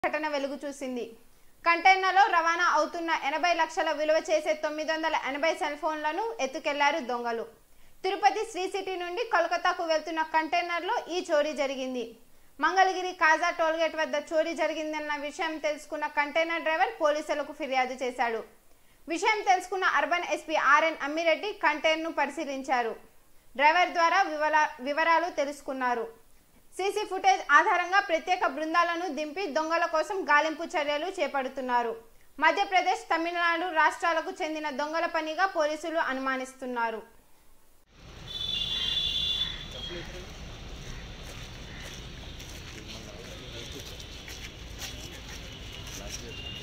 ఘటన వెలుగు చూసింది కంటైనర్లో రవాణా అవుతున్న ఎనభై లక్షల విలువ చేసే తొమ్మిది వందల ఎనభై సెల్ ఫోన్లను ఎత్తుకెళ్లారు దొంగలు తిరుపతి శ్రీ సిటీ నుండి కోల్కతాకు వెళ్తున్న కంటైనర్లో ఈ చోరీ జరిగింది మంగళగిరి కాజా టోల్గేట్ వద్ద చోరీ జరిగిందన్న విషయం తెలుసుకున్న కంటైనర్ డ్రైవర్ పోలీసులకు ఫిర్యాదు చేశాడు విషయం తెలుసుకున్న అర్బన్ ఎస్పీ ఆర్ఎన్ అమ్మిరెడ్డి కంటైనర్ను పరిశీలించారు డ్రైవర్ ద్వారా వివర వివరాలు తెలుసుకున్నారు సీసీ ఫుటేజ్ ఆధారంగా ప్రత్యేక బృందాలను దింపి దొంగల కోసం గాలింపు చర్యలు చేపడుతున్నారు మధ్యప్రదేశ్ తమిళనాడు రాష్ట్రాలకు చెందిన దొంగల పనిగా పోలీసులు అనుమానిస్తున్నారు లాస్ట్ ఇయర్